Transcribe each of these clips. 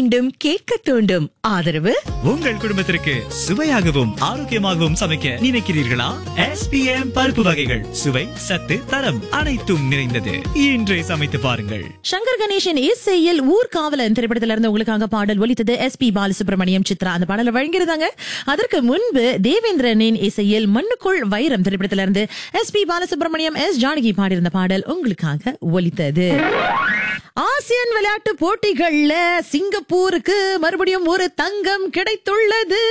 மீண்டும் கேட்க தூண்டும் ஆதரவு உங்கள் குடும்பத்திற்கு சுவையாகவும் ஆரோக்கியமாகவும் சமைக்க நினைக்கிறீர்களா எஸ்பிஎம் பருப்பு வகைகள் சுவை சத்து தரம் அனைத்தும் நிறைந்தது இன்றே சமைத்து பாருங்கள் சங்கர் கணேசன் இசையில் ஊர்காவலன் திரைப்படத்துல இருந்து உங்களுக்காக பாடல் ஒலித்தது எஸ் பி பாலசுப்ரமணியம் சித்ரா அந்த பாடலை வழங்கியிருந்தாங்க அதற்கு முன்பு தேவேந்திரனின் இசையில் மண்ணுக்குள் வைரம் திரைப்படத்துல இருந்து S P Balasubrahmanyam S Janaki பாடியிருந்த பாடல் உங்களுக்காக ஒலித்தது ஆசியன் விளையாட்டு போட்டிகள்ல சிங்கப்பூருக்கு மறுபடியும் ஒரு தங்கம் கிடைத்துள்ளது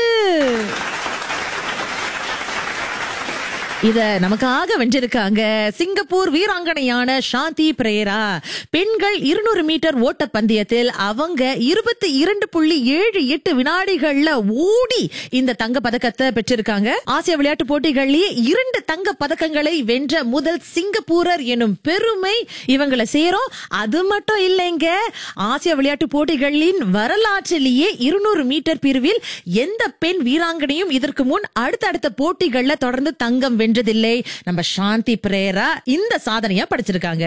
இத நமக்காக வென்றிருக்காங்க சிங்கப்பூர் வீராங்கனையான சாந்தி பிரேரா பெண்கள் இருநூறு மீட்டர் ஓட்ட பந்தயத்தில் அவங்க இருபத்தி இரண்டு புள்ளி ஏழு எட்டு வினாடிகள்ல ஓடி இந்த தங்க பதக்கத்தை பெற்றிருக்காங்க ஆசிய விளையாட்டு போட்டிகளிலேயே இரண்டு தங்க பதக்கங்களை வென்ற முதல் சிங்கப்பூரர் எனும் பெருமை இவங்களை சேரும் அது மட்டும் இல்லைங்க ஆசிய விளையாட்டு போட்டிகளின் வரலாற்றிலேயே இருநூறு மீட்டர் பிரிவில் எந்த பெண் வீராங்கனையும் இதற்கு முன் அடுத்தடுத்த போட்டிகள்ல தொடர்ந்து தங்கம் வென்றதில்லை நம்ம சாந்தி பிரேரா இந்த சாதனையா படைச்சிருக்காங்க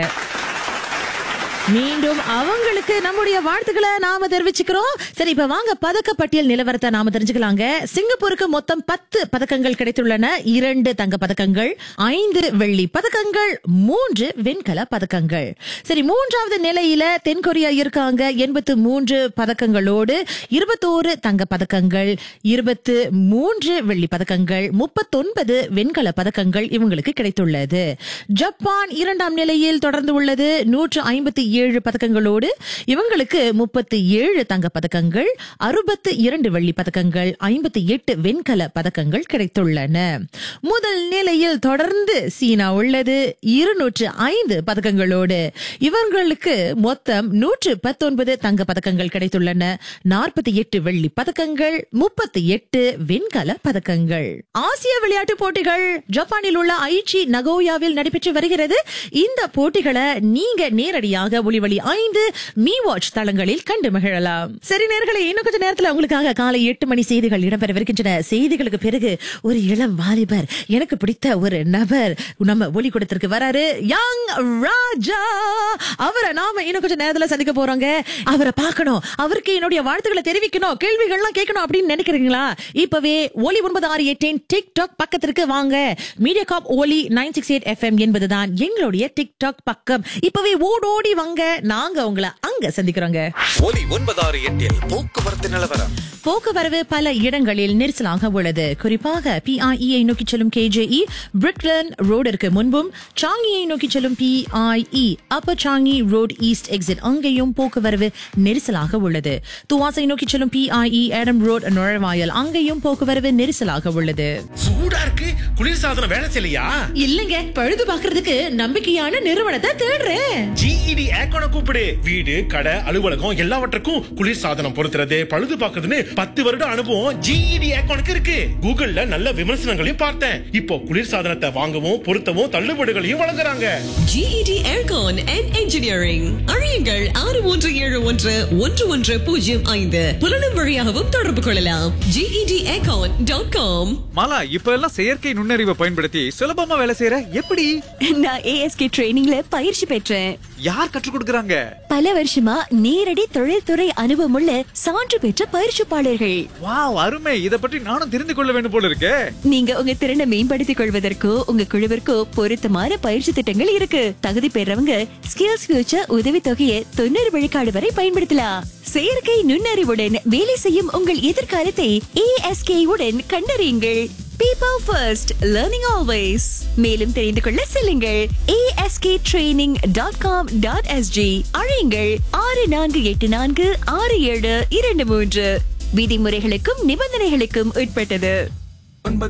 மீண்டும் அவங்களுக்கு நம்முடைய வாழ்த்துக்களை நாம தெரிவிச்சுக்கிறோம் சரி இப்ப வாங்க பதக்க பட்டியல் நிலவரத்தை நாம தெரிஞ்சுக்கலாங்க சிங்கப்பூருக்கு மொத்தம் பத்து பதக்கங்கள் கிடைத்துள்ளன இரண்டு தங்க பதக்கங்கள் ஐந்து வெள்ளி பதக்கங்கள் மூன்று வெண்கல பதக்கங்கள் சரி மூன்றாவது நிலையில தென்கொரியா இருக்காங்க எண்பத்து மூன்று பதக்கங்களோடு இருபத்தோரு தங்க பதக்கங்கள் இருபத்து மூன்று வெள்ளி பதக்கங்கள் முப்பத்தொன்பது வெண்கல பதக்கங்கள் இவங்களுக்கு கிடைத்துள்ளது ஜப்பான் இரண்டாம் நிலையில் தொடர்ந்து உள்ளது நூற்று ஐம்பத்தி ஏழு பதக்கங்களோடு இவங்களுக்கு முப்பத்தி ஏழு தங்க பதக்கங்கள் அறுபத்து இரண்டு வெள்ளி பதக்கங்கள் ஐம்பத்தி எட்டு வெண்கல பதக்கங்கள் கிடைத்துள்ளன முதல் நிலையில் தொடர்ந்து சீனா உள்ளது இருநூற்று ஐந்து பதக்கங்களோடு இவங்களுக்கு மொத்தம் நூற்று பத்தொன்பது தங்க பதக்கங்கள் கிடைத்துள்ளன நாற்பத்தி எட்டு வெள்ளி பதக்கங்கள் முப்பத்தி எட்டு வெண்கல பதக்கங்கள் ஆசிய விளையாட்டு போட்டிகள் ஜப்பானில் உள்ள ஐச்சி நகோயாவில் நடைபெற்று வருகிறது இந்த போட்டிகளை நீங்க நேரடியாக ஒளிவழி ஐந்து மீ வாட்ச் தளங்களில் கண்டு மகிழலாம் சரி நேர்களை இன்னும் கொஞ்ச நேரத்துல உங்களுக்காக காலை எட்டு மணி செய்திகள் இடம்பெறவிருக்கின்றன செய்திகளுக்கு பிறகு ஒரு இளம் வாலிபர் எனக்கு பிடித்த ஒரு நபர் நம்ம ஒளி கூடத்திற்கு வராரு யங் ராஜா அவரை நாம இன்னும் கொஞ்ச நேரத்துல சந்திக்க போறோங்க அவரை பார்க்கணும் அவருக்கு என்னுடைய வாழ்த்துக்களை தெரிவிக்கணும் கேள்விகள்லாம் கேட்கணும் அப்படின்னு நினைக்கிறீங்களா இப்பவே ஒலி ஒன்பது ஆறு எட்டேன் டிக்டாக் பக்கத்திற்கு வாங்க மீடியா காப் ஒலி நைன் சிக்ஸ் எயிட் எஃப்எம் என்பதுதான் எங்களுடைய டிக்டாக் பக்கம் இப்பவே ஓடோடி வாங்க நாங்க உங்களை அங்க சந்திக்கிறோங்க ஒலி ஒன்பதாறு எட்டில் போக்குவரத்து நிலவரம் போக்குவரவு பல இடங்களில் நெரிசலாக உள்ளது குறிப்பாக பிஐஇயை நோக்கி செல்லும் கேஜேஇ பிரிக்லன் ரோடிற்கு முன்பும் சாங்கியை நோக்கி செல்லும் PIE upper Changi road east exit அங்கேயும் போக்குவரவு நெரிசலாக உள்ளது துவாசை நோக்கி செல்லும் பிஐஇ ஏடம் ரோட் நுழைவாயல் அங்கேயும் போக்குவரவு நெரிசலாக உள்ளது சூடா இருக்கு குளிர் சாதனம் வேலை செய்யலையா இல்லங்க பழுது பாக்குறதுக்கு நம்பிக்கையான நிறுவனத்தை தேடுறேன் ஜிஇடி ஏக்கோன கூப்பிடு வீடு கடை அலுவலகம் எல்லாவற்றுக்கும் குளிர் சாதனம் பொருத்துறது பழுது பார்க்கறதுன்னு பத்து வருட அனுபவம் ஜிஇடி ஏக்கோனுக்கு இருக்கு கூகுள்ல நல்ல விமர்சனங்களையும் பார்த்தேன் இப்போ குளிர் சாதனத்தை வாங்கவும் பொருத்தவும் தள்ளுபடிகளையும் வழங்குறாங்க GED Aircon and Engineering அறியுங்கள் ஆறு ஒன்று ஏழு ஒன்று ஒன்று ஒன்று பூஜ்ஜியம் ஐந்து புலனும் வழியாகவும் தொடர்பு கொள்ளலாம் GED Aircon டாட் காம் மாலா இப்ப எல்லாம் செயற்கை நுண்ணறிவை பயன்படுத்தி சுலபமா வேலை செய்யற எப்படி நான் ஏஎஸ்கே ட்ரைனிங்ல பயிற்சி பெற்றேன் யார் கற்றுக் கொடுக்கறாங்க பல வருஷமா நேரடி தொழில்துறை அனுபவமுள்ள சான்று பெற்ற பயிற்சிப்பாளர்கள் வாவ் அருமை இத பற்றி நானும் தெரிந்து கொள்ள வேண்டும் போல இருக்கே நீங்க உங்க திறனை மேம்படுத்திக் கொள்வதற்கோ உங்க குழுவிற்கோ பொருத்தமான பயிற்சி திட்டங்கள் இருக்கு தகுதி பெறவங்க ஸ்கில்ஸ் ஃபியூச்சர் உதவி தொகையை தொண்ணூறு விழுக்காடு வரை பயன்படுத்தலாம் செயற்கை நுண்ணறிவுடன் வேலை செய்யும் உங்கள் எதிர்காலத்தை ஏஎஸ்கே உடன் கண்டறியுங்கள் பீப்பிள் ஃபர்ஸ்ட் லேர்னிங் ஆல்வேஸ் மேலும் தெரிந்து கொள்ள செல்லுங்கள் ASK training dot com dot SG அழையுங்கள் ஆறு நான்கு எட்டு நான்கு ஆறு ஏழு இரண்டு மூன்று விதிமுறைகளுக்கும் நிபந்தனைகளுக்கும் உட்பட்டது